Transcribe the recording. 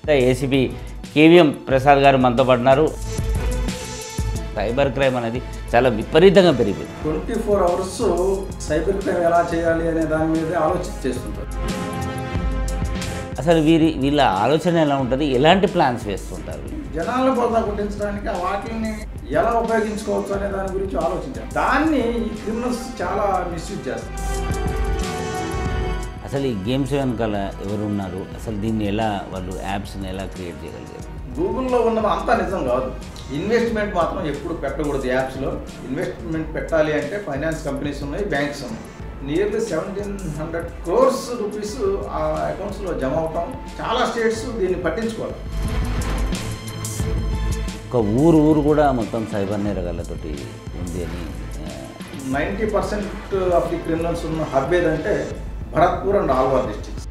ACB KVM Prasad గారు మనతో పడినారు cyber crime అనేది చాలా విపరీతంగా పెరిగిపోయింది twenty four hours cyber crime ఎలా చేయాలి అనే దాని మీదే ఆలోచన చేస్తుంటారు అసలు వీరి వీళ్ళ ఆలోచన ఎలా ఉంటుంది ఎలాంటి ప్లాన్స్ వేస్తుంటారు జనాలను బోధన కొట్టించడానికి ఆ వాటిని ఎలా ఉపయోగించుకోవచ్చు అనే దాని గురించి ఆలోచించారు దాన్ని ఈ క్రిమినల్స్ చాలా మిస్యూజ్ చేస్తారు అసలు ఈ గేమ్స్ వెనకాల ఎవరు ఉన్నారు అసలు దీన్ని ఎలా వాళ్ళు యాప్స్ని ఎలా క్రియేట్ చేయగలిగారు గూగుల్లో ఉన్నది అంతా నిజం కాదు ఇన్వెస్ట్మెంట్ మాత్రం ఎప్పుడు పెట్టకూడదు యాప్స్లో ఇన్వెస్ట్మెంట్ పెట్టాలి అంటే ఫైనాన్స్ కంపెనీస్ ఉన్నాయి బ్యాంక్స్ ఉన్నాయి nearly seventeen hundred crores rupees ఆ అకౌంట్స్లో జమ అవటం చాలా స్టేట్స్ దీన్ని పట్టించుకోవాలి ఒక ఊరు ఊరు కూడా మొత్తం సైబర్ నేరగాళ్ళతోటి ఉంది అని ఆ, ninety percent of the criminals ఉన్న హబ్ ఏదంటే భరత్పూర్ అండ్ ఆల్వార్ డిస్ట్రిక్ట్స్